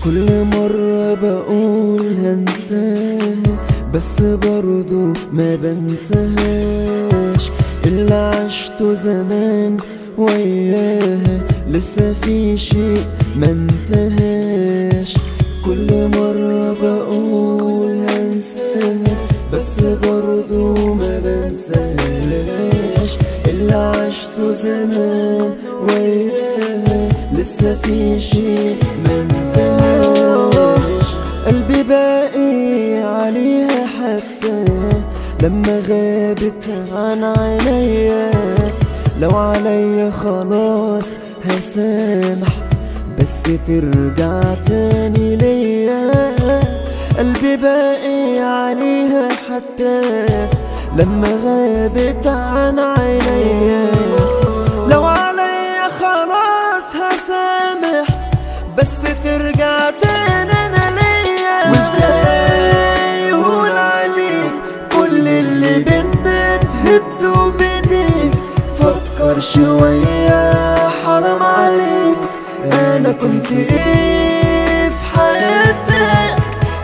كل مرة بقول هنساها بس برضو ما بنساهاش اللي عشته زمان وياها لسه في شيء ما انتهاش كل مرة بقول هنساها بس برضو ما بنساهاش اللي عشته زمان وياها لسه في شيء ما انتهاش قلبي باقي عليها حتى لما غابت عن عينيا لو عليا خلاص هسامح بس ترجع تاني ليا قلبي باقي عليها حتى لما غابت عن عينيا لو عليا خلاص هسامح بس ترجع تاني انا ليا وازاي يهون عليك كل اللي بينا تهد وبديك فكر شوية حرام عليك انا كنت ايه في حياتك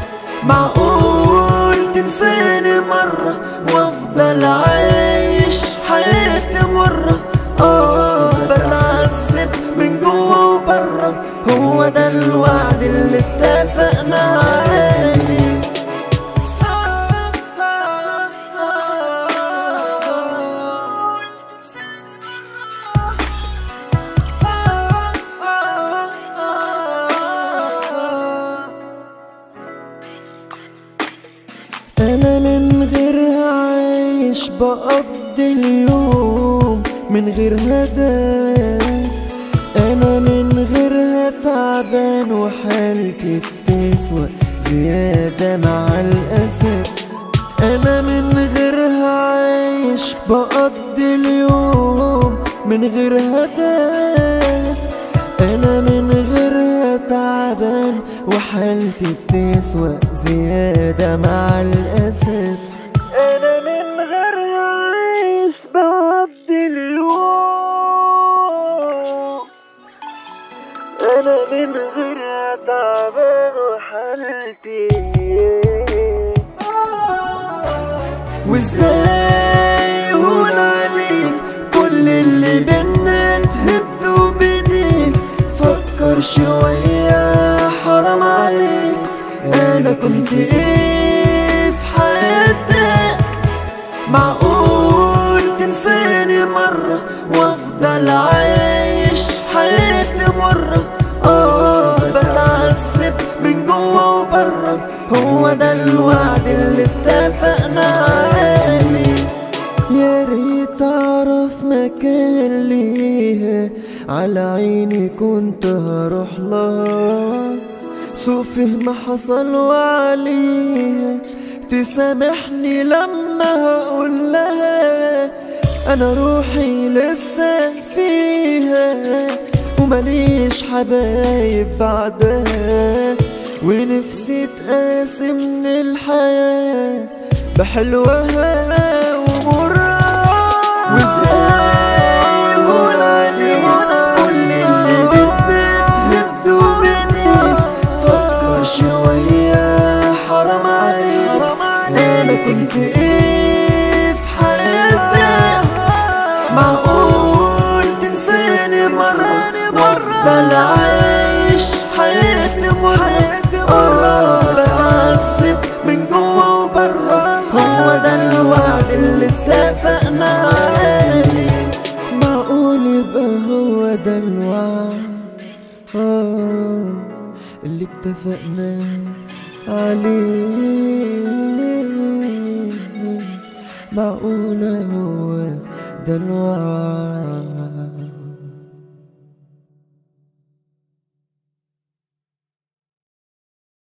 معقول تنساني مرة وافضل عايش حياتي مرة اه بتعذب من جوا وبرا هو ده الوعد اللي اتفقنا عليه انا من غيرها عايش بقضي اليوم من غير هدف انا من غيرها تعبان وحالتي بتسوى زيادة مع الأسف انا من غيرها عايش بقضي اليوم من غير هدف انا من غيرها تعبان وحالتي بتسوى زيادة مع الأسف أنا من غيرها عايش بقضي اليوم أنا من غيرها تعبان وحالتي وازاي يهون عليك كل اللي بينا تهد وبديك فكر شوية حرام عليك انا كنت ايه في حياتك معقول تنساني مرة وافضل عايش حياتي مرة اه بتعذب من جوا وبرا هو ده الوعد اللي اتفقنا عليه يا ريت اعرف مكان ليها على عيني كنت هروح لها سوء فهم حصل وعليها تسامحني لما هقول لها انا روحي لسه فيها ومليش حبايب بعدها ونفسي تقاسي من الحياة بحلوها ومرها وازاي يهون عليك كل اللي بدنا تهد وبديك فكر شوية حرام عليك انا كنت ايه في حياتك معقول تنساني مرة وافضل عايش حياتي مرة اه بتعذب من جوا وبرا هو ده الوعد اللي اتفقنا عليه معقول يبقى هو ده الوعد آه اللي اتفقنا عليه معقولة هو ده الوعد